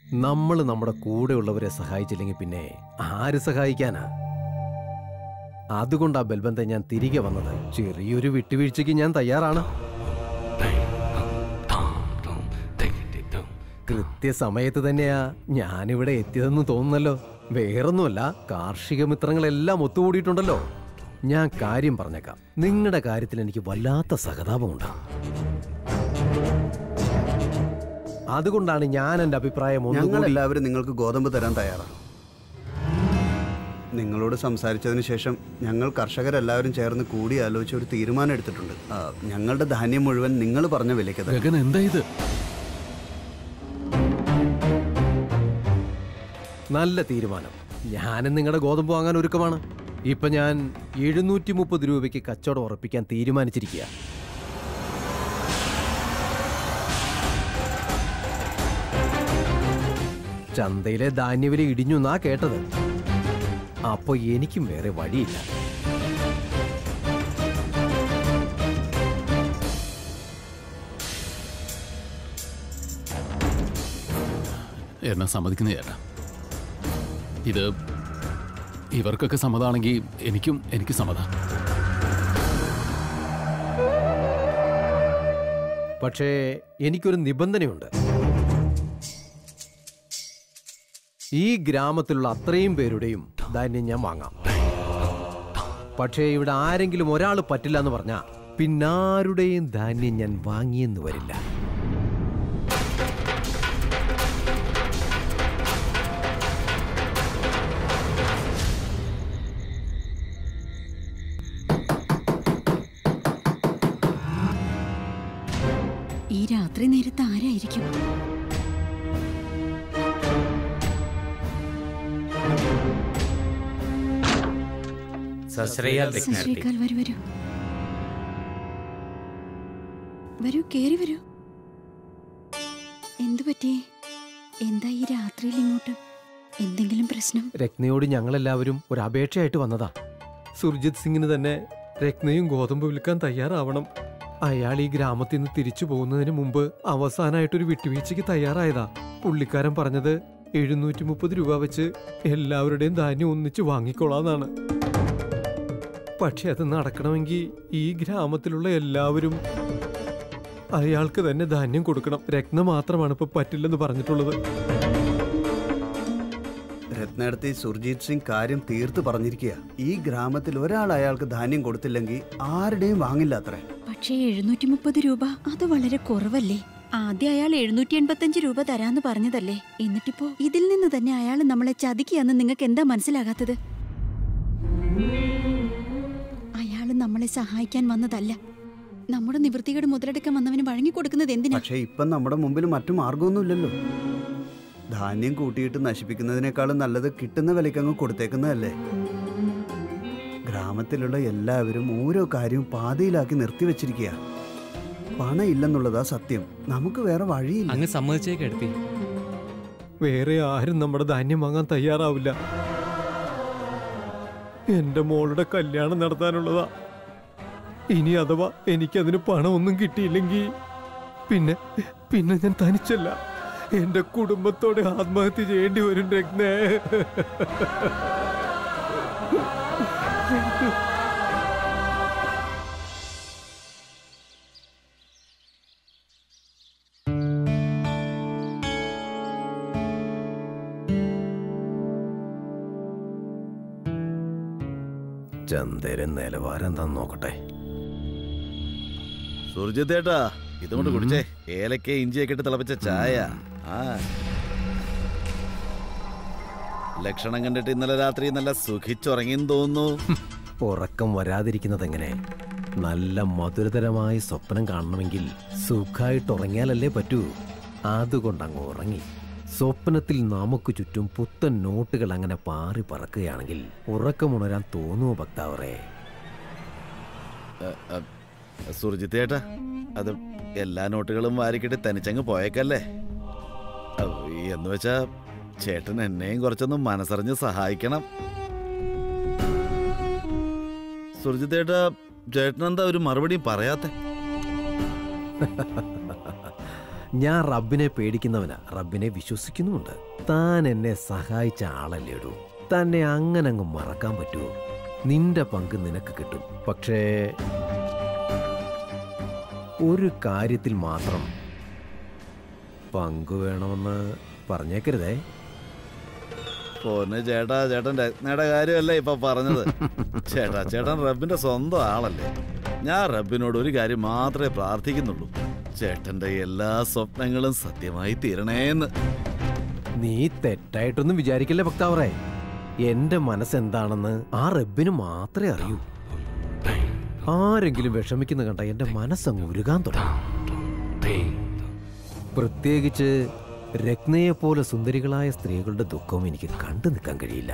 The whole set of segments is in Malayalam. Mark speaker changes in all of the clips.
Speaker 1: നമ്മൾ നമ്മുടെ കൂടെയുള്ളവരെ സഹായിച്ചില്ലെങ്കിൽ പിന്നെ ആര് സഹായിക്കാനാ അതുകൊണ്ടാ ബൽബന്തെ ഞാൻ തിരികെ വന്നത് ചെറിയൊരു വിട്ടുവീഴ്ചയ്ക്ക് ഞാൻ തയ്യാറാണ് കൃത്യസമയത്ത് തന്നെയാ ഞാനിവിടെ എത്തിയതെന്ന് തോന്നുന്നല്ലോ വേറൊന്നുമല്ല കാർഷിക മിത്രങ്ങളെല്ലാം ഒത്തുകൂടിയിട്ടുണ്ടല്ലോ ഞാൻ കാര്യം പറഞ്ഞേക്കാം നിങ്ങളുടെ കാര്യത്തിൽ എനിക്ക് വല്ലാത്ത സഹതാപമുണ്ട് അതുകൊണ്ടാണ് ഞാൻ എൻ്റെ അഭിപ്രായം
Speaker 2: ഞങ്ങൾ
Speaker 1: ഒന്നുകൂടി
Speaker 2: എല്ലാവരും നിങ്ങൾക്ക് ഗോതമ്പ് തരാൻ തയ്യാറാണ് നിങ്ങളോട് സംസാരിച്ചതിന് ശേഷം ഞങ്ങൾ കർഷകരെല്ലാവരും ചേർന്ന് കൂടി ആലോചിച്ച് ഒരു തീരുമാനം എടുത്തിട്ടുണ്ട് ആ, ഞങ്ങളുടെ ധാന്യം മുഴുവൻ നിങ്ങൾ പറഞ്ഞ വിലയ്ക്ക് തരാം
Speaker 3: ഗഗൻ എന്താ ഇത്
Speaker 1: നല്ല തീരുമാനം ഞാനും നിങ്ങളുടെ ഗോതമ്പ് വാങ്ങാൻ ഒരുക്കമാണ് ഇപ്പൊ ഞാൻ എഴുന്നൂറ്റി മുപ്പത് രൂപയ്ക്ക് കച്ചവടം ഉറപ്പിക്കാൻ തീരുമാനിച്ചിരിക്കുക ചന്തയിലെ ധാന്യവില ഇടിഞ്ഞു എന്നാ കേട്ടത് അപ്പൊ എനിക്കും വേറെ വഴിയില്ല
Speaker 3: എന്നെ സമ്മതിക്കുന്ന ചേട്ടാ ഇത് ഇവർക്കൊക്കെ സമ്മതാണെങ്കിൽ എനിക്കും എനിക്ക് സമ്മതം
Speaker 1: പക്ഷേ എനിക്കൊരു നിബന്ധനയുണ്ട് ഈ ഗ്രാമത്തിലുള്ള അത്രയും പേരുടെയും ധാന്യം ഞാൻ വാങ്ങാം പക്ഷേ ഇവിടെ ആരെങ്കിലും ഒരാൾ പറ്റില്ല എന്ന് പറഞ്ഞാൽ പിന്നാരുടെയും ധാന്യം ഞാൻ വാങ്ങിയെന്ന് വരില്ല
Speaker 4: ഈ രാത്രി നേരത്ത് ആരായിരിക്കും
Speaker 5: സശ്രീകാൽ
Speaker 4: ശ്രീകാൽ വരൂ വരൂ വരൂ കേറി വരൂ എന്തു പറ്റി എന്താ ഈ രാത്രിയിൽ ഇങ്ങോട്ട് എന്തെങ്കിലും പ്രശ്നം
Speaker 1: രത്നയോട് ഞങ്ങളെല്ലാവരും ഒരു അപേക്ഷയായിട്ട് വന്നതാ സുർജിത് സിംഗിന് തന്നെ രത്നയും ഗോതമ്പ് വിൽക്കാൻ തയ്യാറാവണം അയാൾ ഈ ഗ്രാമത്തിൽ നിന്ന് തിരിച്ചു പോകുന്നതിന് മുമ്പ് അവസാനമായിട്ടൊരു വിട്ടുവീഴ്ചയ്ക്ക് തയ്യാറായതാ പുള്ളിക്കാരൻ പറഞ്ഞത് എഴുന്നൂറ്റി മുപ്പത് രൂപ വെച്ച് എല്ലാവരുടെയും ധാന്യം ഒന്നിച്ച് വാങ്ങിക്കൊള്ളാന്നാണ് പക്ഷെ അത് നടക്കണമെങ്കിൽ ഈ ഗ്രാമത്തിലുള്ള എല്ലാവരും അയാൾക്ക് തന്നെ ധാന്യം കൊടുക്കണം രത്ന മാത്രമാണ് ഇപ്പൊ പറ്റില്ലെന്ന് പറഞ്ഞിട്ടുള്ളത്
Speaker 2: രത്നടത്തി സുർജീത് സിംഗ് കാര്യം തീർത്ത് പറഞ്ഞിരിക്കുക ഈ ഗ്രാമത്തിൽ ഒരാൾ അയാൾക്ക് ധാന്യം കൊടുത്തില്ലെങ്കിൽ ആരുടെയും വാങ്ങില്ല അത്രേ
Speaker 4: പക്ഷേ എഴുന്നൂറ്റി മുപ്പത് രൂപ അത് വളരെ കുറവല്ലേ ആദ്യം അയാൾ എഴുന്നൂറ്റി എൺപത്തഞ്ച് രൂപ തരാന്ന് പറഞ്ഞതല്ലേ എന്നിട്ടിപ്പോ ഇതിൽ നിന്ന് തന്നെ അയാൾ നമ്മളെ ചതിക്കുകയെന്ന് നിങ്ങൾക്ക് എന്താ മനസ്സിലാകാത്തത് അയാൾ നമ്മളെ സഹായിക്കാൻ വന്നതല്ല നമ്മുടെ നിവൃത്തികേട് മുതലെടുക്കാൻ വന്നവന് വഴങ്ങിക്കൊടുക്കുന്നത് എന്തിനാ
Speaker 2: പക്ഷേ ഇപ്പം നമ്മുടെ മുമ്പിൽ മറ്റു മാർഗമൊന്നുമില്ലല്ലോ ധാന്യം കൂട്ടിയിട്ട് നശിപ്പിക്കുന്നതിനേക്കാളും നല്ലത് കിട്ടുന്ന വിലയ്ക്ക് അങ്ങ് കൊടുത്തേക്കുന്നതല്ലേ ഗ്രാമത്തിലുള്ള എല്ലാവരും ഓരോ കാര്യവും പാതിയിലാക്കി നിർത്തിവെച്ചിരിക്കുക പണം ഇല്ലെന്നുള്ളതാ സത്യം നമുക്ക് വേറെ വഴിയില്ല
Speaker 5: അങ്ങ് സമ്മതിച്ചേക്ക് എടുത്തി
Speaker 1: വേറെ ആരും നമ്മുടെ ധാന്യം വാങ്ങാൻ തയ്യാറാവില്ല എന്റെ മോളുടെ കല്യാണം നടത്താനുള്ളതാ ഇനി അഥവാ എനിക്കതിന് പണമൊന്നും കിട്ടിയില്ലെങ്കിൽ പിന്നെ പിന്നെ ഞാൻ തനിച്ചല്ല എന്റെ കുടുംബത്തോടെ ആത്മഹത്യ ചെയ്യേണ്ടി വരും രത്നേ ചന്തേരൻ നിലവാരം എന്താന്ന് നോക്കട്ടെ
Speaker 6: സുർജിത്തേട്ടാ ഇതുകൊണ്ട് കുടിച്ചേ ഏലക്ക ഇഞ്ചിയൊക്കെ ഇട്ട് തിളപ്പിച്ച ചായ ആ ലക്ഷണം കണ്ടിട്ട് ഇന്നലെ രാത്രി നല്ല സുഖിച്ചുറങ്ങിന്ന് തോന്നുന്നു
Speaker 1: ഉറക്കം വരാതിരിക്കുന്നത് എങ്ങനെ നല്ല മധുരതരമായ സ്വപ്നം കാണണമെങ്കിൽ സുഖമായിട്ട് ഉറങ്ങിയാലല്ലേ പറ്റൂ അതുകൊണ്ട് അങ്ങ് ഉറങ്ങി സ്വപ്നത്തിൽ നമുക്ക് ചുറ്റും പുത്തൻ നോട്ടുകൾ അങ്ങനെ പാറി പറക്കുകയാണെങ്കിൽ ഉറക്കമുണരാൻ തോന്നുമോ ഭക്താവറേ
Speaker 6: സുർജിത്തേട്ടാ അത് എല്ലാ നോട്ടുകളും വാരിക്കിട്ട് തനിച്ചങ്ങ് പോയേക്കല്ലേ ഔ, എന്ന് വെച്ചാ ചേട്ടൻ എന്നെയും കുറച്ചൊന്ന് മനസ്സറിഞ്ഞ് സഹായിക്കണം സുർജിത്തേട്ടാ ചേട്ടൻ എന്താ ഒരു മറുപടിയും പറയാത്തെ
Speaker 1: ഞാൻ റബ്ബിനെ പേടിക്കുന്നവനാ റബ്ബിനെ വിശ്വസിക്കുന്നുമുണ്ട് താൻ എന്നെ സഹായിച്ച ആളല്ലേടൂ തന്നെ അങ്ങനെ അങ്ങ് മറക്കാൻ പറ്റുമോ നിന്റെ പങ്ക് നിനക്ക് കിട്ടും പക്ഷേ ഒരു കാര്യത്തിൽ മാത്രം പങ്കു വേണമെന്ന് പറഞ്ഞേക്കരുതേ
Speaker 6: പൊന്ന് ചേട്ടാ ചേട്ടൻ രത്നയുടെ കാര്യമല്ല ഇപ്പൊ പറഞ്ഞത് ചേട്ടാ ചേട്ടൻ റബ്ബിന്റെ സ്വന്തം ആളല്ലേ ഞാൻ റബ്ബിനോട് ഒരു കാര്യം മാത്രമേ പ്രാർത്ഥിക്കുന്നുള്ളൂ ചേട്ടന്റെ എല്ലാ സ്വപ്നങ്ങളും സത്യമായി തീരണേന്ന്
Speaker 1: നീ തെറ്റായിട്ടൊന്നും വിചാരിക്കില്ല ഭക്താവറേ എന്റെ മനസ്സെന്താണെന്ന് ആ റബ്ബിന് മാത്രമേ അറിയൂ ആരെങ്കിലും വിഷമിക്കുന്ന കണ്ട എന്റെ മനസ്സങ്ങ് ഉരുകാൻ തുടങ്ങും പ്രത്യേകിച്ച് രത്നയെ പോലെ സുന്ദരികളായ സ്ത്രീകളുടെ ദുഃഖവും എനിക്ക് കണ്ടു നിൽക്കാൻ കഴിയില്ല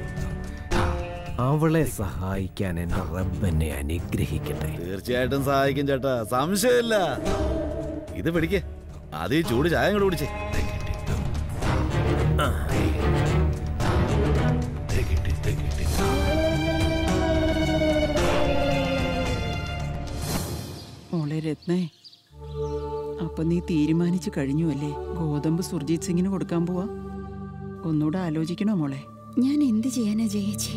Speaker 1: അവളെ സഹായിക്കാൻ എന്റെ റബ്ബ് എന്നെ അനുഗ്രഹിക്കട്ടെ
Speaker 6: തീർച്ചയായിട്ടും സഹായിക്കും ചേട്ടാ സംശയമില്ല ഇത് പിടിക്കേ ആദ്യം ഈ ചൂട് ചായ കൂടെ കുടിച്ചേ
Speaker 5: മോളെ രത്നേ അപ്പൊ നീ തീരുമാനിച്ചു കഴിഞ്ഞു അല്ലേ ഗോതമ്പ് സുർജീത് സിംഗിന് കൊടുക്കാൻ പോവാ ഒന്നുകൂടെ ആലോചിക്കണോ മോളെ
Speaker 4: ഞാൻ എന്ത് ചെയ്യാനാ ജയേച്ചി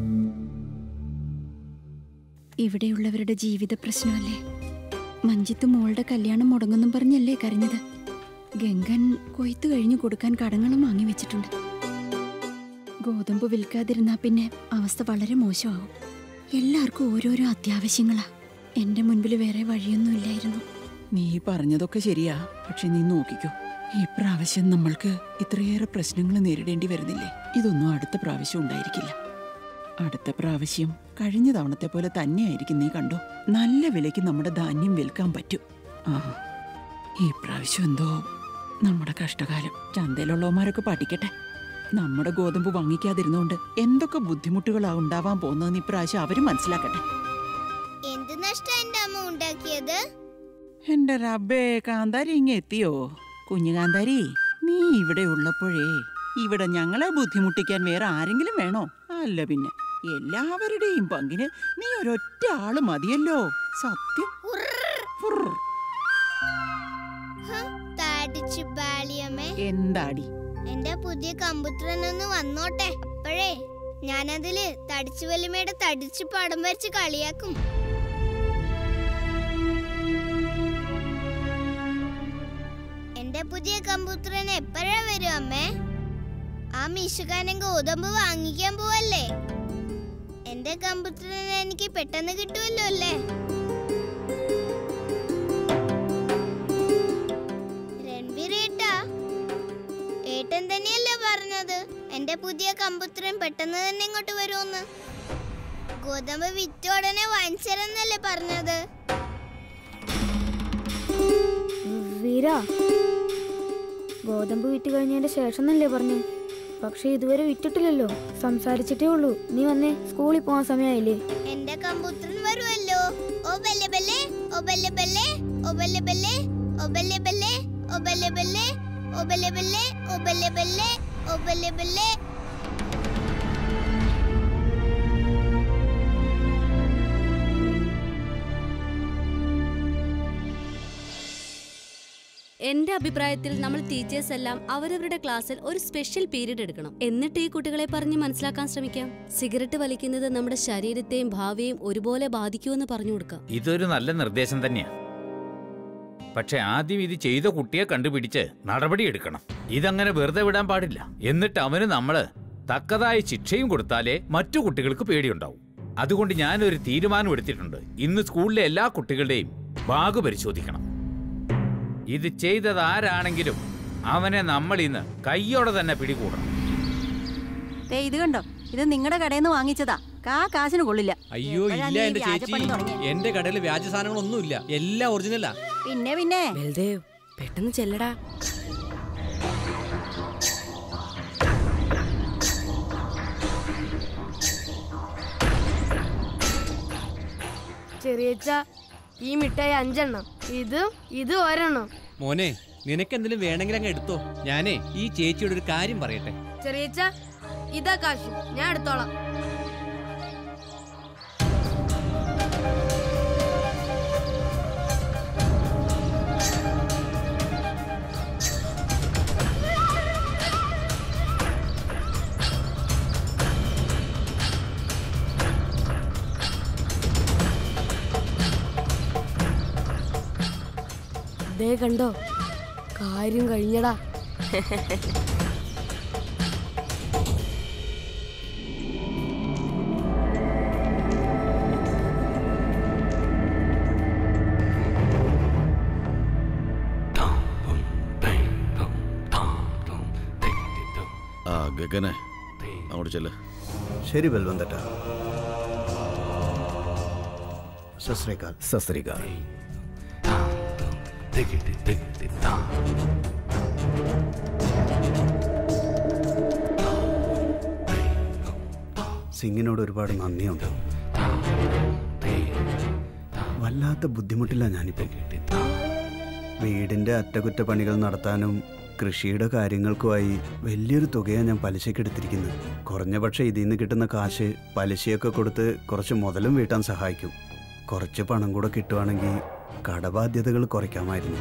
Speaker 4: ഇവിടെയുള്ളവരുടെ ജീവിത പ്രശ്നമല്ലേ മഞ്ജിത്ത് മോളുടെ കല്യാണം മുടങ്ങുന്നും പറഞ്ഞല്ലേ കരഞ്ഞത് ഗംഗൻ കൊയ്ത്ത് കഴിഞ്ഞു കൊടുക്കാൻ കടങ്ങളും വാങ്ങി വെച്ചിട്ടുണ്ട് ഗോതമ്പ് വിൽക്കാതിരുന്നാ പിന്നെ അവസ്ഥ വളരെ മോശമാവും എല്ലാവർക്കും ഓരോരോ അത്യാവശ്യങ്ങളാ എന്റെ മുൻപിൽ വേറെ വഴിയൊന്നും ഇല്ലായിരുന്നു
Speaker 5: നീ പറഞ്ഞതൊക്കെ ശരിയാ പക്ഷെ നീ നോക്കിക്കോ ഈ പ്രാവശ്യം നമ്മൾക്ക് ഇത്രയേറെ പ്രശ്നങ്ങൾ നേരിടേണ്ടി വരുന്നില്ലേ ഇതൊന്നും അടുത്ത പ്രാവശ്യം ഉണ്ടായിരിക്കില്ല അടുത്ത പ്രാവശ്യം കഴിഞ്ഞ തവണത്തെ പോലെ തന്നെയായിരിക്കും നീ കണ്ടോ നല്ല വിലയ്ക്ക് നമ്മുടെ ധാന്യം വിൽക്കാൻ പറ്റും ആ ഈ പ്രാവശ്യം എന്തോ നമ്മുടെ കഷ്ടകാലം ചന്തയിലുള്ളവന്മാരൊക്കെ പഠിക്കട്ടെ നമ്മുടെ ഗോതമ്പ് വാങ്ങിക്കാതിരുന്നോണ്ട് എന്തൊക്കെ ബുദ്ധിമുട്ടുകളാ ഉണ്ടാവാൻ പോകുന്നതെന്ന് ഇപ്രാവശ്യം അവരും മനസ്സിലാക്കട്ടെ
Speaker 7: എന്ത് നഷ്ടം എന്റെ അമ്മ ഉണ്ടാക്കിയത്
Speaker 5: എന്റെ റബ്ബേ കാന്താരി ഇങ്ങ എത്തിയോ കുഞ്ഞു കാന്താരി നീ ഇവിടെ ഉള്ളപ്പോഴേ ഇവിടെ ഞങ്ങളെ ബുദ്ധിമുട്ടിക്കാൻ വേറെ ആരെങ്കിലും വേണോ അല്ല പിന്നെ എല്ലാവരുടെയും പങ്കിന് നീ ഒരൊറ്റ ആള് മതിയല്ലോ സത്യം ഫുർ.
Speaker 7: ഹ, തടിച്ചു ബാലിയമ്മേ
Speaker 5: എന്താടി
Speaker 7: എന്റെ പുതിയ കമ്പുത്രൻ ഒന്ന് വന്നോട്ടെ അപ്പോഴേ ഞാനതില് തടിച്ചു വലിമയുടെ തടിച്ചു പടം വരച്ച് കളിയാക്കും എന്റെ പുതിയ കമ്പുത്രൻ എപ്പോഴാ വരും അമ്മേ ആ മീശുകാരൻ ഗോതമ്പ് വാങ്ങിക്കാൻ പോവല്ലേ എന്റെ കമ്പുത്രനെ എനിക്ക് പെട്ടെന്ന് കിട്ടുമല്ലോ അല്ലേ രൺവീർ ഏട്ടാ ഏട്ടൻ തന്നെയല്ലേ പറഞ്ഞത് എന്റെ പുതിയ കമ്പുത്രൻ പെട്ടെന്ന് തന്നെ ഇങ്ങോട്ട് വരുമെന്ന് ഗോതമ്പ് വിറ്റ ഉടനെ വാങ്ങിച്ചരെന്നല്ലേ പറഞ്ഞത്
Speaker 8: വീര ഗോതമ്പ് വിറ്റ് കഴിഞ്ഞതിന്റെ ശേഷം എന്നല്ലേ പറഞ്ഞു പക്ഷെ ഇതുവരെ വിറ്റിട്ടില്ലല്ലോ സംസാരിച്ചിട്ടേ ഉള്ളൂ നീ വന്നേ സ്കൂളിൽ പോകാൻ സമയമായില്ലേ
Speaker 7: എന്റെ കമ്പുത്രൻ വരുമല്ലോ ഓ ബല്ലെ ബല്ലെ ഓ ബല്ലെ ബല്ലെ ഓ ബല്ലെ ബല്ലെ ഓ ബല്ലെ ബല്ലെ ഓ ബല്ലെ ബല്ലെ ഓ ബല്ലെ ബല്ലെ ഓ ബല്ലെ ബല്ലെ ഓ ബല്ലെ ബല്ലെ
Speaker 9: എന്റെ അഭിപ്രായത്തിൽ നമ്മൾ ടീച്ചേഴ്സ് എല്ലാം അവരവരുടെ ക്ലാസ്സിൽ ഒരു സ്പെഷ്യൽ പീരീഡ് എടുക്കണം എന്നിട്ട് ഈ കുട്ടികളെ പറഞ്ഞ് മനസ്സിലാക്കാൻ ശ്രമിക്കാം സിഗരറ്റ് വലിക്കുന്നത് നമ്മുടെ ശരീരത്തെയും ഭാവിയെയും ഒരുപോലെ ബാധിക്കുമെന്ന് പറഞ്ഞു കൊടുക്കാം
Speaker 10: ഇതൊരു നല്ല നിർദ്ദേശം തന്നെയാ പക്ഷെ ആദ്യം ഇത് ചെയ്ത കുട്ടിയെ കണ്ടുപിടിച്ച് നടപടിയെടുക്കണം ഇതങ്ങനെ വെറുതെ വിടാൻ പാടില്ല എന്നിട്ട് അവന് നമ്മള് തക്കതായ ശിക്ഷയും കൊടുത്താലേ മറ്റു കുട്ടികൾക്ക് പേടിയുണ്ടാവും അതുകൊണ്ട് ഞാനൊരു തീരുമാനം എടുത്തിട്ടുണ്ട് ഇന്ന് സ്കൂളിലെ എല്ലാ കുട്ടികളുടെയും ബാഗ് പരിശോധിക്കണം ഇത് ചെയ്തത് ആരാണെങ്കിലും അവനെ നമ്മൾ ഇന്ന് കയ്യോടെ തന്നെ പിടികൂടണം
Speaker 11: ദേ ഇത് കണ്ടോ ഇത് നിങ്ങളുടെ കടയിൽ നിന്ന് വാങ്ങിച്ചതാ കാ കാശിന് കൊള്ളില്ല
Speaker 12: അയ്യോ
Speaker 11: എപ്പോഴാ
Speaker 12: ഇല്ല
Speaker 11: നീ
Speaker 12: എന്റെ ചേച്ചി
Speaker 11: വ്യാജപ്പണി തുടങ്ങിയത്?
Speaker 12: എന്റെ കടയിൽ വ്യാജ സാധനങ്ങളൊന്നുമില്ല എല്ലാം ഒറിജിനലാ
Speaker 11: പിന്നെ പിന്നെ
Speaker 13: ബൽദേവ് പെട്ടെന്ന് ചെല്ലടാ
Speaker 8: ചെറിയച്ച ഈ മിഠായി അഞ്ചെണ്ണം ഇതും ഇത് ഒരെണ്ണം
Speaker 12: മോനെ നിനക്ക് എന്തെങ്കിലും വേണമെങ്കിൽ അങ്ങ് എടുത്തോ ഞാനേ ഈ ചേച്ചിയോട് ഒരു കാര്യം പറയട്ടെ
Speaker 8: ചെറിയച്ച ഇതാ കാശ് ഞാൻ എടുത്തോളാം
Speaker 13: ദേ കണ്ടോ കാര്യം കഴിഞ്ഞടാ
Speaker 6: ആ ഗഗനെ അങ്ങോട്ട് ചെല്ല്
Speaker 2: ശരി ബൽവന്തട്ട സസ്രേക്കാൽ
Speaker 1: സസ്രികാൽ
Speaker 2: സിംഗിനോട് ഒരുപാട് നന്ദിയുണ്ട് വല്ലാത്ത ബുദ്ധിമുട്ടില്ല ഞാനിപ്പോൾ വീടിന്റെ അറ്റകുറ്റപ്പണികൾ നടത്താനും കൃഷിയുടെ കാര്യങ്ങൾക്കുമായി വലിയൊരു തുകയാണ് ഞാൻ പലിശയ്ക്ക് എടുത്തിരിക്കുന്നത് കുറഞ്ഞ പക്ഷേ ഇതിൽ നിന്ന് കിട്ടുന്ന കാശ് പലിശയൊക്കെ കൊടുത്ത് കുറച്ച് മുതലും വീട്ടാൻ സഹായിക്കും കുറച്ച് പണം കൂടെ കിട്ടുവാണെങ്കിൽ കടബാധ്യതകൾ കുറയ്ക്കാമായിരുന്നു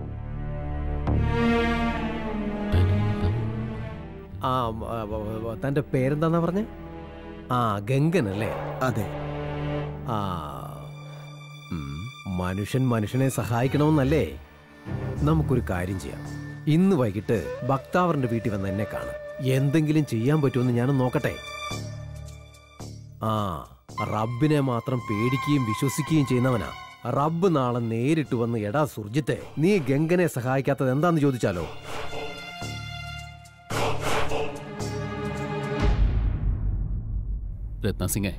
Speaker 1: ആ ആ, വ- വ- വ- തന്റെ പേരെന്താന്നാ പറഞ്ഞേ ആ ഗംഗൻ അല്ലേ
Speaker 2: അതെ
Speaker 1: ആ ഉം, മനുഷ്യൻ മനുഷ്യനെ സഹായിക്കണമെന്നല്ലേ നമുക്കൊരു കാര്യം ചെയ്യാം ഇന്ന് വൈകിട്ട് ഭക്താവറിന്റെ വീട്ടിൽ വന്ന് എന്നെ കാണും എന്തെങ്കിലും ചെയ്യാൻ പറ്റുമെന്ന് ഞാൻ നോക്കട്ടെ ആ റബ്ബിനെ മാത്രം പേടിക്കുകയും വിശ്വസിക്കുകയും ചെയ്യുന്നവനാ റബ്ബ് നാളെ നേരിട്ട് വന്ന് എടാ സുർജിത്തെ നീ ഗംഗനെ സഹായിക്കാത്തത് എന്താന്ന് ചോദിച്ചാലോ
Speaker 3: രത്നസിംഗെ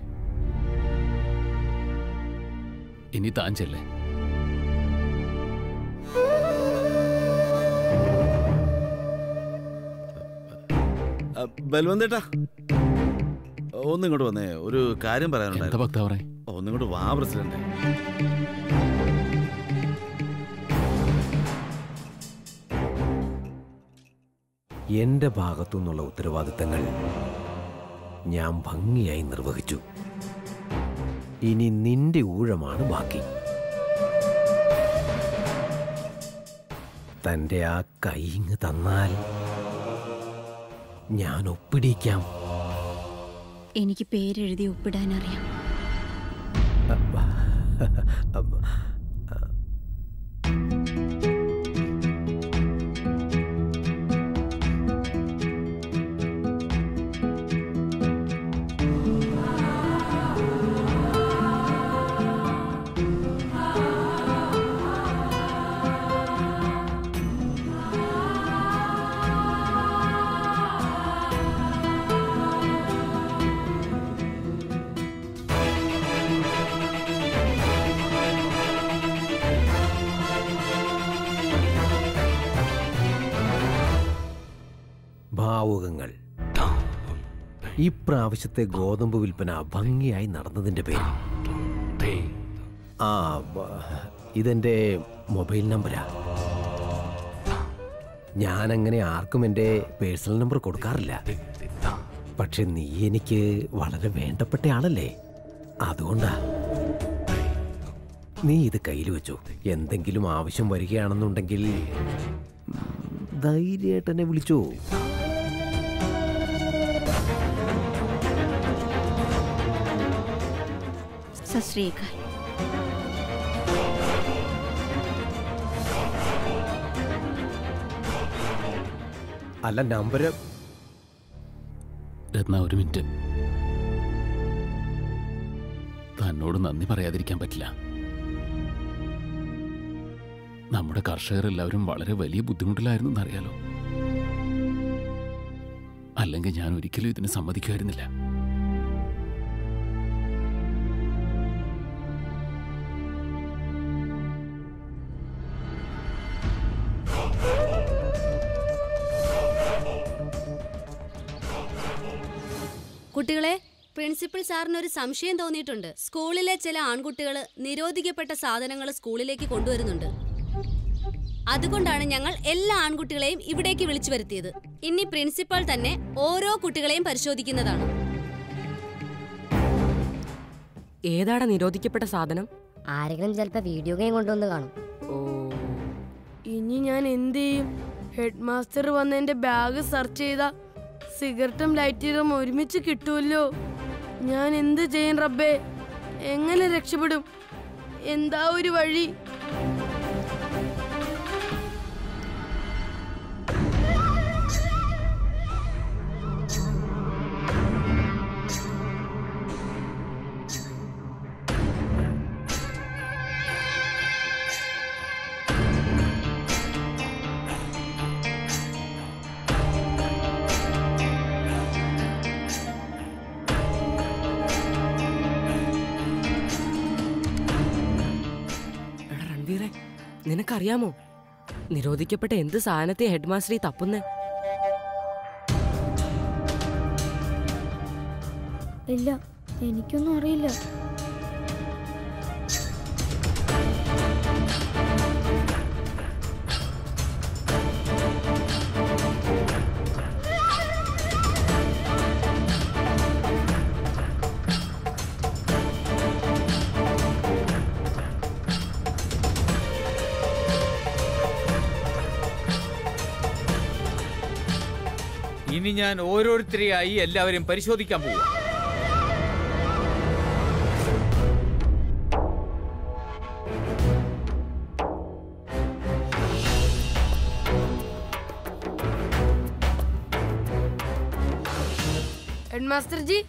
Speaker 3: ഇനി താൻ ചെല്ലേ
Speaker 6: ആ, ബൽവന്തേട്ടാ ഒന്നിങ്ങോട്ട് വന്നേ ഒരു കാര്യം
Speaker 3: എന്താ
Speaker 6: പറയാനുണ്ടായിരുന്നു
Speaker 3: ഭക്താവറെ
Speaker 6: ഒന്നിങ്ങോട്ട് വാ പ്രസിഡന്റ്
Speaker 1: എന്റെ ഭാഗത്തുനിന്നുള്ള ഉത്തരവാദിത്തങ്ങൾ ഞാൻ ഭംഗിയായി നിർവഹിച്ചു ഇനി നിന്റെ ഊഴമാണ് ബാക്കി തന്റെ ആ കൈ ഇങ്ങ് തന്നാൽ ഞാൻ ഒപ്പിടിക്കാം
Speaker 4: എനിക്ക് പേരെഴുതി ഒപ്പിടാൻ അറിയാം
Speaker 1: ഭാവുകങ്ങൾ ഇപ്രാവശ്യത്തെ ഗോതമ്പ് വിൽപ്പന ഭംഗിയായി നടന്നതിന്റെ പേരിൽ ആ ബ- ഇതെന്റെ മൊബൈൽ നമ്പരാ ഞാനങ്ങനെ ആർക്കും എൻ്റെ പേഴ്സണൽ നമ്പർ കൊടുക്കാറില്ല പക്ഷെ നീ എനിക്ക് വളരെ വേണ്ടപ്പെട്ട ആളല്ലേ അതുകൊണ്ടാ നീ ഇത് കയ്യിൽ വെച്ചു എന്തെങ്കിലും ആവശ്യം വരികയാണെന്നുണ്ടെങ്കിൽ ഉം, ധൈര്യമായിട്ട് എന്നെ വിളിച്ചോ
Speaker 4: സശ്രീകാൽ
Speaker 1: അല്ല നമ്പർ
Speaker 3: രത്ന ഒരു മിനിറ്റ് തന്നോട് നന്ദി പറയാതിരിക്കാൻ പറ്റില്ല നമ്മുടെ കർഷകർ എല്ലാവരും വളരെ വലിയ ബുദ്ധിമുട്ടിലായിരുന്നു എന്നറിയാലോ അല്ലെങ്കിൽ ഞാൻ ഒരിക്കലും ഇതിന് സമ്മതിക്കുമായിരുന്നില്ല
Speaker 9: കുട്ടികളെ പ്രിൻസിപ്പൽ സാറിന് ഒരു സംശയം തോന്നിയിട്ടുണ്ട് സ്കൂളിലെ ചില ആൺകുട്ടികൾ നിരോധിക്കപ്പെട്ട സാധനങ്ങൾ സ്കൂളിലേക്ക് കൊണ്ടുവരുന്നുണ്ട് അതുകൊണ്ടാണ് ഞങ്ങൾ എല്ലാ ആൺകുട്ടികളെയും ഇവിടേക്ക് വിളിച്ചു വരുത്തിയത് ഇനി പ്രിൻസിപ്പൽ തന്നെ ഓരോ കുട്ടികളെയും പരിശോധിക്കുന്നതാണ്
Speaker 13: ഏതാടാ നിരോധിക്കപ്പെട്ട സാധനം
Speaker 14: ആരെങ്കിലും ചിലപ്പോ വീഡിയോ ഗെയിം കൊണ്ടുവന്ന് കാണും
Speaker 13: ഓ
Speaker 15: ഇനി ഞാൻ എന്ത് ചെയ്യും ഹെഡ് മാസ്റ്റർ വന്ന് എന്റെ ബാഗ് സെർച്ച് ചെയ്ത സിഗരറ്റും ലൈറ്ററും ഒരുമിച്ച് കിട്ടുമല്ലോ ഞാൻ എന്ത് ചെയ്യും റബ്ബേ എങ്ങനെ രക്ഷപ്പെടും എന്താ ഒരു വഴി
Speaker 13: നിനക്കറിയാമോ നിരോധിക്കപ്പെട്ട എന്ത് സാധനത്തെ ഹെഡ് മാസ്റ്റർ ഈ തപ്പുന്നേ
Speaker 8: ഇല്ല എനിക്കൊന്നും അറിയില്ല
Speaker 10: ഇനി ഞാൻ ഓരോരുത്തരെയായി എല്ലാവരും പരിശോധിക്കാൻ പോവാ
Speaker 15: ഹെഡ് മാസ്റ്റർ ജി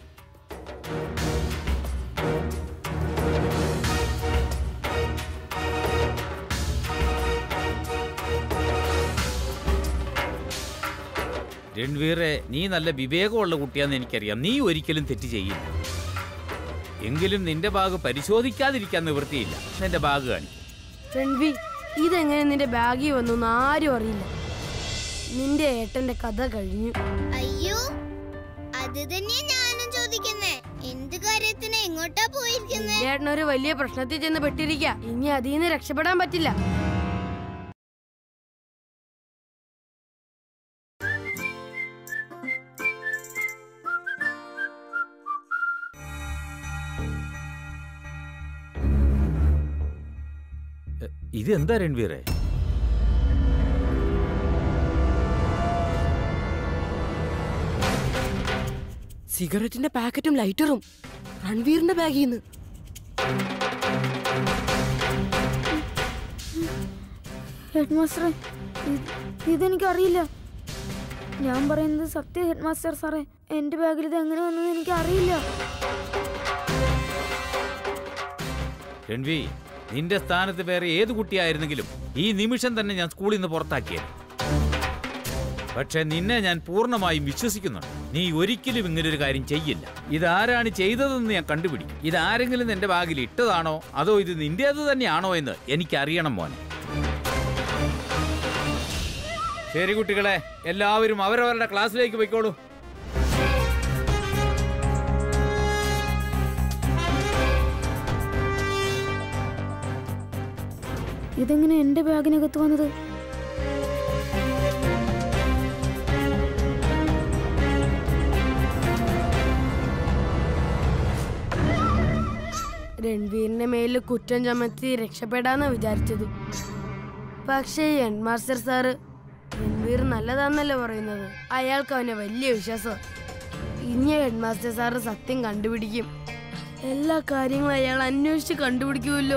Speaker 10: രൺവീറെ നീ നല്ല വിവേകമുള്ള കുട്ടിയാന്ന് എനിക്കറിയാം നീ ഒരിക്കലും തെറ്റ് ചെയ്യില്ല എങ്കിലും നിന്റെ ബാഗ് പരിശോധിക്കാതിരിക്കാൻ നിവൃത്തിയില്ല നിന്റെ ബാഗ് കാണിക്കും
Speaker 15: രൺവി ഇതെങ്ങനെ നിന്റെ ബാഗിൽ വന്നു എന്ന് ആരും അറിയില്ല നിന്റെ ഏട്ടന്റെ കഥ കഴിഞ്ഞു
Speaker 7: അയ്യോ അത് തന്നെയാ ഞാനും ചോദിക്കുന്നേ എന്ത് കാര്യത്തിന് എങ്ങോട്ടാ പോയിരിക്കുന്നേ
Speaker 15: നിന്റെ ഏട്ടൻ ഒരു വലിയ പ്രശ്നത്തിൽ ചെന്ന് പെട്ടിരിക്ക ഇനി അതിൽ നിന്ന് രക്ഷപ്പെടാൻ പറ്റില്ല
Speaker 10: ഇതെന്താ രൺവീറെ
Speaker 13: സിഗരറ്റിന്റെ പാക്കറ്റും ലൈറ്ററും രൺവീറിന്റെ ബാഗിൽ നിന്ന്
Speaker 8: ഹെഡ് മാസ്റ്ററെ ഇത് ഇതെനിക്ക് അറിയില്ല ഞാൻ പറയുന്നത് സത്യ ഹെഡ് മാസ്റ്റർ സാറേ എന്റെ ബാഗിൽ ഇത് എങ്ങനെ വന്നെന്ന് എനിക്ക് അറിയില്ല
Speaker 10: രൺവി നിന്റെ സ്ഥാനത്ത് വേറെ ഏത് കുട്ടിയായിരുന്നെങ്കിലും ഈ നിമിഷം തന്നെ ഞാൻ സ്കൂളിൽ നിന്ന് പുറത്താക്കിയത് പക്ഷെ നിന്നെ ഞാൻ പൂർണ്ണമായും വിശ്വസിക്കുന്നുണ്ട് നീ ഒരിക്കലും ഇങ്ങനൊരു കാര്യം ചെയ്യില്ല ഇതാരാണ് ചെയ്തതെന്ന് ഞാൻ കണ്ടുപിടിക്കും ഇതാരെങ്കിലും നിന്റെ ബാഗിൽ ഇട്ടതാണോ അതോ ഇത് നിന്റേത് തന്നെയാണോ എന്ന് എനിക്കറിയണം മോനെ ശരി കുട്ടികളെ എല്ലാവരും അവരവരുടെ ക്ലാസ്സിലേക്ക് പോയിക്കോളൂ
Speaker 8: ഇതെങ്ങനെ എന്റെ ബാഗിനകത്ത് വന്നത്
Speaker 15: രൺവീറിന്റെ മേലിൽ കുറ്റം ചുമത്തി രക്ഷപ്പെടാന്നാ വിചാരിച്ചത് പക്ഷേ ഹെഡ് മാസ്റ്റർ സാറ് രൺവീർ നല്ലതാന്നല്ലേ പറയുന്നത് അയാൾക്ക് അവനെ വലിയ വിശ്വാസം ഇനി ഹെഡ് മാസ്റ്റർ സാറ് സത്യം കണ്ടുപിടിക്കും എല്ലാ കാര്യങ്ങളും അയാൾ അന്വേഷിച്ച് കണ്ടുപിടിക്കുമല്ലോ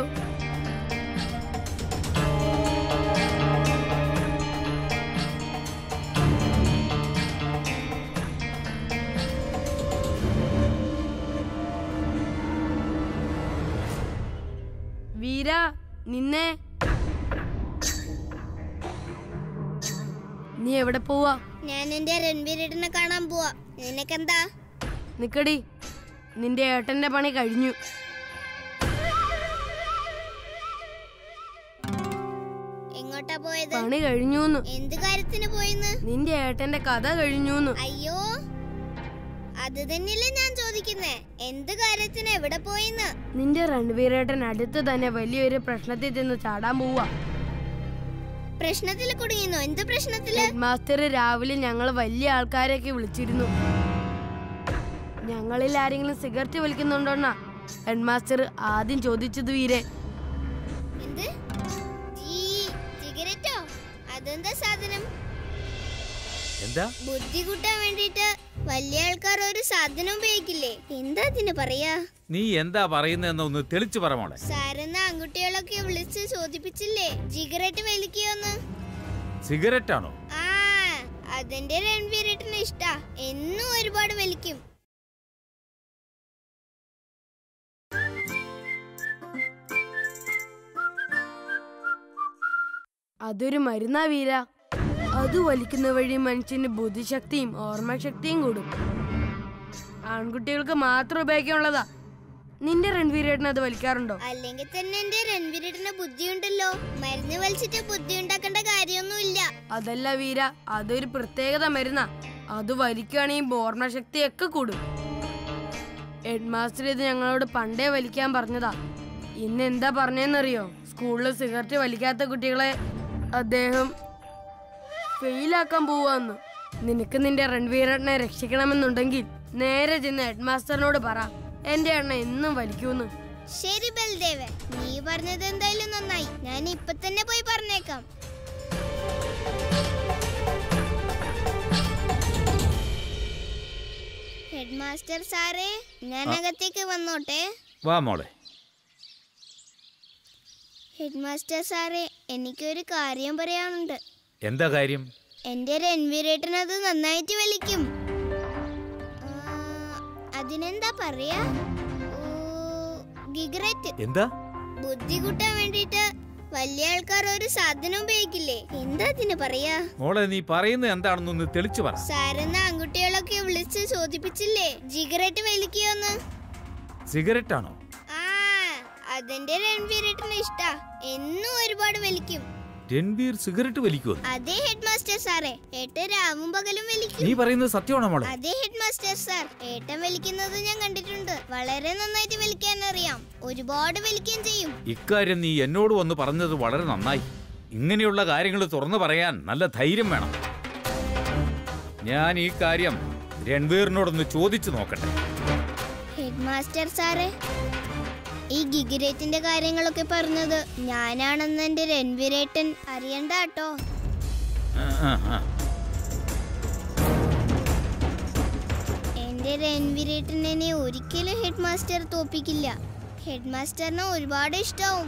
Speaker 15: വീര നിന്നെ നീ എവിടെ പോവാ
Speaker 7: ഞാൻ എന്റെ രൺവീരേട്ടനെ കാണാൻ പോവാ നിനക്കെന്താ
Speaker 15: നിക്കടി നിന്റെ ഏട്ടന്റെ പണി കഴിഞ്ഞു
Speaker 7: എങ്ങോട്ടാ പോയത്
Speaker 15: പണി കഴിഞ്ഞൂന്ന്
Speaker 7: എന്ത് കാര്യത്തിന് പോയിന്ന്
Speaker 15: നിന്റെ ഏട്ടന്റെ കഥ കഴിഞ്ഞൂന്ന്
Speaker 7: അയ്യോ അത് തന്നെയല്ലേ ഞാൻ ചോദിക്കുന്നേ എന്ത് കാര്യത്തിന് എവിടെ പോയിന്ന്
Speaker 15: നിന്റെ രൺവീരേട്ടൻ അടുത്ത് തന്നെ വലിയൊരു പ്രശ്നത്തിൽ ചെന്ന് ചാടാൻ പോവാ
Speaker 7: പ്രശ്നത്തിൽ കുടുങ്ങിന്നോ എന്ത് പ്രശ്നത്തില്
Speaker 15: ഹെഡ് മാസ്റ്റർ രാവിലെ ഞങ്ങൾ വലിയ ആൾക്കാരെയൊക്കെ വിളിച്ചിരുന്നു ഞങ്ങളിൽ ആരെങ്കിലും സിഗരറ്റ് വലിക്കുന്നുണ്ടോന്നാ ഹെഡ് മാസ്റ്റർ ആദ്യം ചോദിച്ചത് വീരെ
Speaker 7: എന്ത് ഈ സിഗരറ്റോ അതെന്താ സാധനം
Speaker 10: എന്താ
Speaker 7: ബുദ്ധി കൂട്ടാൻ വേണ്ടിട്ട് വലിയ ആൾക്കാർ ഒരു സാധനം ഉപയോഗിക്കില്ലേ എന്താ അതിന് പറയാ
Speaker 10: നീ എന്താ പറയുന്നതെന്ന് ഒന്ന് തെളിച്ചു പറ മോളെ
Speaker 7: സാരെന്ന ആൺകുട്ടികളൊക്കെ വിളിച്ച് ചോദിപ്പിച്ചില്ലേ സിഗരറ്റ് വലിക്കുയോന്ന്
Speaker 10: സിഗരറ്റ് ആണോ
Speaker 7: ആ അതെന്റെ രൺവീരേട്ടന് ഇഷ്ടാ എന്നും ഒരുപാട് വലിക്കും
Speaker 15: അതൊരു മരുന്നാ വീര അത് വലിക്കുന്ന വഴി മനുഷ്യന് ബുദ്ധിശക്തിയും ഓർമ്മശക്തിയും കൂടും ആൺകുട്ടികൾക്ക് മാത്രം ഉപയോഗിക്കാനുള്ളതാ നിന്റെ രൺവീരേട്ടൻ അത് വലിക്കാറുണ്ടോ
Speaker 7: അല്ലെങ്കിൽ തന്നെ എന്റെ രൺവീരേട്ടന് ബുദ്ധിയുണ്ടല്ലോ മരുന്ന് വലിച്ചിട്ട് ബുദ്ധി ഉണ്ടാക്കേണ്ട കാര്യമൊന്നുമില്ല
Speaker 15: അതല്ല വീര അതൊരു പ്രത്യേകത മരുന്നാ അത് വലിക്കുകയാണെങ്കിൽ ഓർമ്മ ശക്തിയൊക്കെ കൂടും ഹെഡ് മാസ്റ്റർ ഇത് ഞങ്ങളോട് പണ്ടേ വലിക്കാൻ പറഞ്ഞതാ ഇന്ന് എന്താ പറഞ്ഞെന്നറിയോ സ്കൂളിൽ സിഗരറ്റ് വലിക്കാത്ത കുട്ടികളെ അദ്ദേഹം ഫെയിലാക്കാൻ പോവാന്ന് നിനക്ക് നിന്റെ രൺവീരേട്ടനെ രക്ഷിക്കണമെന്നുണ്ടെങ്കിൽ നേരെ ചെന്ന് ഹെഡ് മാസ്റ്ററിനോട് പറ എന്റെ അണ്ണ എന്നും വലിക്കൂന്ന്
Speaker 7: ശരി ബൽദേവ് നീ പറഞ്ഞത് എന്തായാലും നന്നായി ഞാൻ ഇപ്പൊ തന്നെ പോയി പറഞ്ഞേക്കാം ഹെഡ് മാസ്റ്റർ സാറേ ഞാൻ
Speaker 10: ആ.
Speaker 7: അകത്തേക്ക് വന്നോട്ടെ
Speaker 10: വാ മോളെ
Speaker 7: ഹെഡ് മാസ്റ്റർ സാറേ എനിക്കൊരു കാര്യം പറയാനുണ്ട്
Speaker 10: എന്താ കാര്യം
Speaker 7: എന്റെ രൺവീരേട്ടൻ അത് നന്നായിട്ട് വലിക്കും ആ, അതിനെന്താ പറയാ ഓ, ഗിഗററ്റ്
Speaker 10: എന്താ
Speaker 7: ബുദ്ധി കൂട്ടാൻ വേണ്ടിട്ട് വലിയ ആൾക്കാർ ഒരു സാധനം ഉപയോഗിക്കില്ലേ എന്താ അതിന് പറയാ
Speaker 10: മോളെ നീ പറയുന്നത് എന്താണെന്നൊന്ന് തെളിച്ചു പറ
Speaker 7: സാരെന്ന ആൺകുട്ടികളൊക്കെ വിളിച്ച് ചോദിപ്പിച്ചില്ലേ ജിഗററ്റ് വലിക്കുയോന്ന്
Speaker 10: സിഗരറ്റ് ആണോ
Speaker 7: ആ അതെന്റെ രൺവീരേട്ടന് ഇഷ്ടാ എന്നും ഒരുപാട് വലിക്കും
Speaker 10: രൺബീർ സിഗരറ്റ് വലിക്കുമോ
Speaker 7: അതേ ഹെഡ് മാസ്റ്റർ സാറേ ഏട്ടൻ രാവും പകലും വലിക്കും
Speaker 10: നീ പറയുന്നത് സത്യമാണോ മോളെ
Speaker 7: അതെ ഹെഡ് മാസ്റ്റർ സാർ ഏട്ടൻ വലിക്കുന്നത് ഞാൻ കണ്ടിട്ടുണ്ട് വളരെ നന്നായിട്ട് വലിക്കാൻ അറിയാം ഒരുപാട് വലിക്കുകയും ചെയ്യും
Speaker 10: ഇക്കാര്യം നീ എന്നോട് വന്ന് പറഞ്ഞത് വളരെ നന്നായി ഇങ്ങനെയുള്ള കാര്യങ്ങൾ തുറന്നു പറയാൻ നല്ല ധൈര്യം വേണം ഞാൻ ഈ കാര്യം രൺവീറിനോടൊന്ന് ചോദിച്ചു നോക്കട്ടെ
Speaker 7: ഹെഡ് മാസ്റ്റർ സാറേ ഈ ഗിഗിരേറ്റിന്റെ കാര്യങ്ങളൊക്കെ പറഞ്ഞത് ഞാനാണെന്ന് എന്റെ രൺവീരേട്ടൻ അറിയണ്ട കേട്ടോ
Speaker 10: ആ, ആ, ആ.
Speaker 7: എന്റെ രൺവീരേട്ടൻ എന്നെ ഒരിക്കലും ഹെഡ് മാസ്റ്റർ തോപ്പിക്കില്ല ഹെഡ് മാസ്റ്ററിന് ഒരുപാട് ഇഷ്ടാവും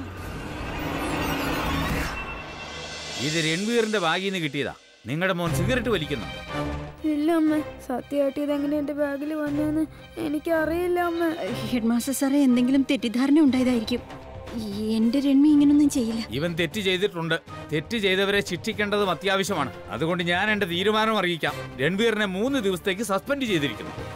Speaker 10: ഇത് രൺവീറിന്റെ ബാഗിൽ നിന്ന് കിട്ടിയതാ നിങ്ങളുടെ മോൻ സിഗരറ്റ് വലിക്കുന്നു
Speaker 8: ഇല്ല അമ്മ സത്യമായിട്ട് ഇതെങ്ങനെ എന്റെ ബാഗിൽ വന്നെന്ന് എനിക്കറിയില്ല അമ്മ
Speaker 4: ഹെഡ് മാസ്റ്റർ സാറേ എന്തെങ്കിലും തെറ്റിദ്ധാരണ ഉണ്ടായതായിരിക്കും എന്റെ രൺമി ഇങ്ങനൊന്നും ചെയ്യില്ല
Speaker 10: ഇവൻ തെറ്റ് ചെയ്തിട്ടുണ്ട് തെറ്റ് ചെയ്തവരെ ശിക്ഷിക്കേണ്ടതും അത്യാവശ്യമാണ് അതുകൊണ്ട് ഞാൻ എന്റെ തീരുമാനം അറിയിക്കാം രൺവീറിനെ മൂന്ന് ദിവസത്തേക്ക് സസ്പെൻഡ് ചെയ്തിരിക്കുന്നു